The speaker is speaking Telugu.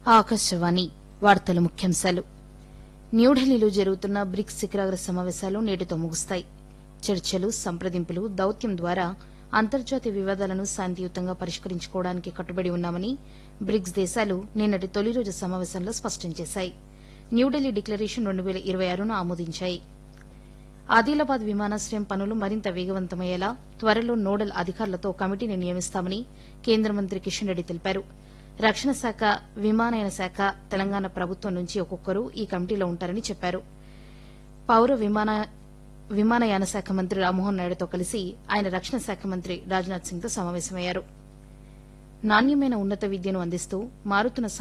ఆకాశవాణి వార్తల ముఖ్యాంశాలు న్యూఢిల్లీలో జరుగుతున్న బ్రిక్స్ శిఖరాగ్ర సమావేశాలు నేటితో ముగుస్తాయి చర్చలు సంప్రదింపులు దౌత్యం ద్వారా అంతర్జాతీయ వివాదాలను శాంతియుతంగా పరిష్కరించుకోవడానికి కట్టుబడి ఉన్నామని బ్రిక్స్ దేశాలు నిన్నటి తొలి రోజు సమావేశంలో స్పష్టం చేశాయి న్యూఢిల్లీ డిక్లరేషన్ రెండు వేల ఇరవై ఆరును ఆమోదించాయి ఆదిలాబాద్ విమానాశ్రయం పనులు మరింత వేగవంతమయ్యేలా త్వరలో నోడల్ అధికారులతో కమిటీని నియమిస్తామని కేంద్ర మంత్రి కిషన్ రెడ్డి తెలిపారు రక్షణ శాఖ విమానయాన శాఖ తెలంగాణ ప్రభుత్వం నుంచి ఒక్కొక్కరు ఈ కమిటీలో ఉంటారని చెప్పారు పౌర విమాన విమానయాన శాఖ మంత్రి రామ్మోహన్ నాయుడుతో కలిసి ఆయన రక్షణ శాఖ మంత్రి రాజ్నాథ్ సింగ్తో సమావేశమయ్యారు నాణ్యమైన ఉన్నత విద్యను అందిస్తూ మారుతున్న